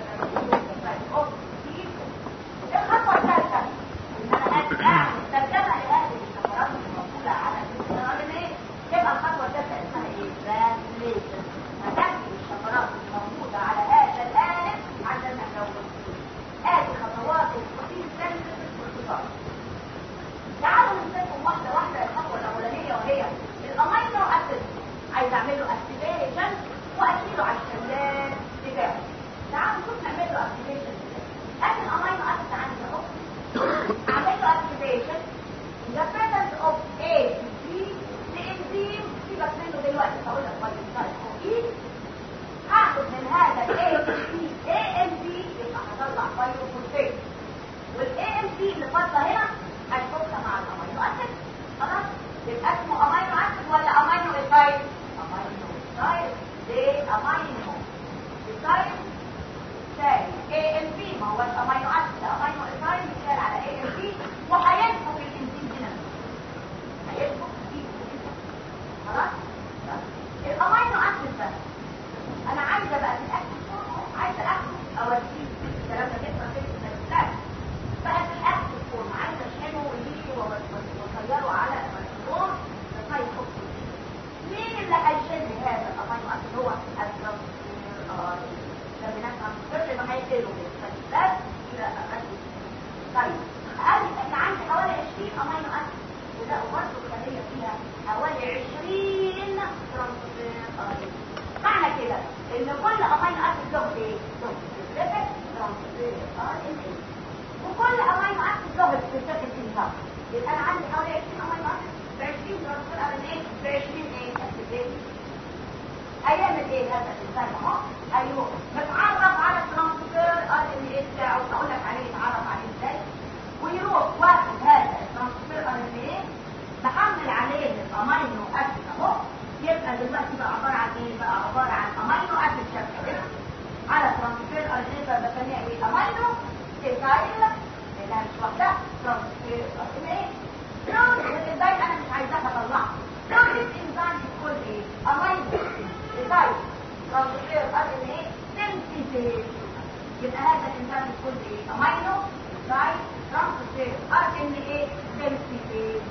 الخطوة الثالثة إن أنا أعمل ترجمة لهذه الشفرات الموجودة على الإنترنت تبقى الخطوة الثالثة اسمها إيه؟ ترانسليشن هترجم الشفرات الموجودة على هذا الآلة عشان نحول آدي خطوات البروتين سينثيسيس باختصار تعالوا نمسكهم واحدة واحدة الخطوة الأولانية وهي الامينو اسيد عايز اعمل له اكتيفيشن واشيله على الشلال بتاعه تعالوا نشوف نعمل له اكتيفيشن ادي الامينو اسيد عندي اهو اعمل له اكتيفيشن in the presence of A B الانزيم سيبك منه دلوقتي هقول لك بعد كده هاخد من هذا ال A B A M B يبقى هطلع بايوفوسفيت وال A M B اللي فاضله هنا هشوفها مع الامينو اسيد خلاص يبقى اسمه امينو اسيد ولا امينو اسايد امينو اسايد ليه امينو اسايد ثاني اي ام بي ما هو الامينو اسيد امينو اسايد مثال على اي ام بي وهيدخل الانزيم هنا هيدخل فيه خلاص الامينو اسيد بس انا عايزه بقى في الاكل عايزه اخد اوديه الكلام ده بيحصل في الاسلام بقى في الاكل فورم عايزه اشحنه واجيبه واغيره على الفور لغايه حط مين اللي هيشيل هذا الامينو اسيد هو الاسلام ده بنفهم كل ما هيقلوا بالفلسفات الى اقل طيب قال احنا عندي حوالي 20 امينو اسيد وده برضه الخليه فيها حوالي 20 ترانسفير معنى كده ان كل امينو اسيد له ايه؟ له سبيسيفيك ترانسفير ار ان اي وكل امينو اسيد له سبيسيفيك انزيم يبقى انا عندي حوالي 20 امينو اسيد ب 20 ترانسفير ار ان اي ب 20 ايه؟ اكتيفيتي هيعمل ايه هذا الانسان اهو؟ ايوه متعرف على الترانسفير ار ان اي بتاعه اقول لك عليه يتعرف عليه ازاي ويروح واخد هذا الترانسفير ار ان اي محمل عليه الامينو اسيد اهو يبقى دلوقتي بقى عباره عن ايه؟ بقى عباره عن امينو اسيد شكل على ترانسفير ار ان اي فبسميها ايه؟ امينو اسايل اللي مش واحده ترانسفير ار ان اي لون ازاي انا مش عايزاها اطلعها لون الانزيم بتكون ايه؟ امينو اسايل ترانسفير ار ان اي سنتيز يبقى هذا الانزيم بتكون ايه؟ امينو اسايل ترانسفير ار ان اي سنتيز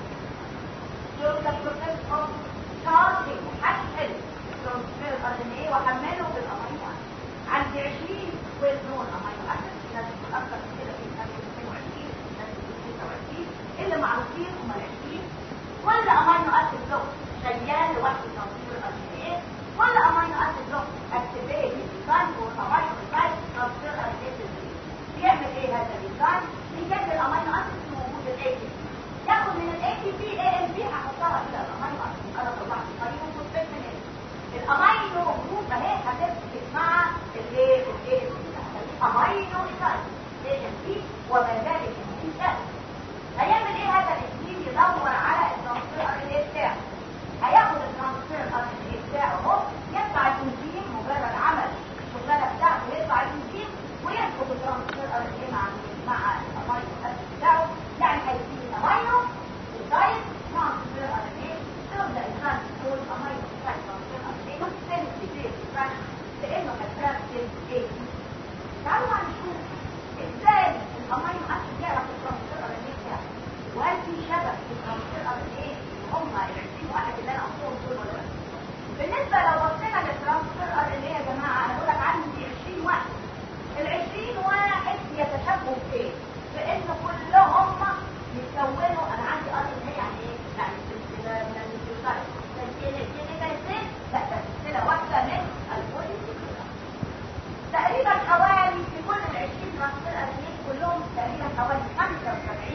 during the process of charging حشل ترانسفير ار ان اي واحمله بالامينو اسيد عندي 20 ويل نون امينو اسيد لازم تكون اكثر من كده في 22 لازم تكون 26 اللي معروفين هم ال 20 كل امينو اسيد له شيال لوحده ترانسفير ار ان اي كل امينو اسيد له اكتيفيتد انزيم وامينو اسيد ترانسفير ار ان اي بيعمل ايه هذا الانزيم؟ بيجيب الامينو اسيد اللي موجود الاي تي ياخد من الاي تي بي اي ام بي هحطها الى الامينو اسيد انا طلعت طريقه وفوسفات من هنا الامينو جروب اهي هتمسك مع الايه الايه امينو اسيد اي ام بي وما ذلك الانزيم ده هيعمل ايه هذا الانزيم يدور على الترانسفير ار ان اي بتاعه هياخد الترانسفير ار ان اي بتاعه اهو يطلع الانزيم مجرد عمل الشغلانه بتاعته يطلع الانزيم ويسقط الترانسفير ار ان اي مع مع الامينو اسيد بتاعه يعني هيسيب الامينو الدايت ترانسفير ار ان اي تبدا الانسان يقول امينو اسيد ترانسفير ار ان اي سنسيتيف لانه هتركب ايه تعالوا بقى نشوف ازاي الامينو اسيد يعرف الترانسفير ار ان اي بتاعه وهل في شبه في الترانسفير ار ان اي هم ال 20 واحد اللي انا قلتهم دول ولا لا بالنسبه لو بصينا للترانسفير ار ان اي يا جماعه انا بقول لك عندي 20 واحد ال 20 واحد يتشابهوا في ايه؟ في ان كلهم يتكونوا انا عندي ار ان اي يعني ايه؟ يعني سلسله من النيوكليوتايد سلسله كيميكال لا ده سلسله واحده من البوليسيكليك تقريبا حوالي في كل ال 20 ترانسفير ار ان اي كلهم تقريبا حوالي 75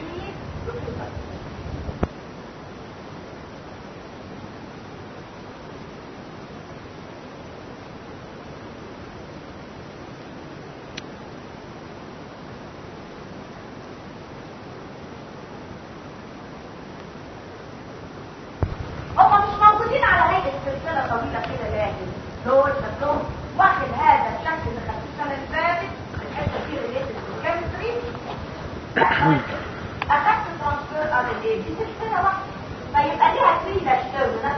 نيوكليوتايد اخدت ترانسفير ار ان اي دي مشكله واحده فيبقى ليها 3 داش تيرم نفس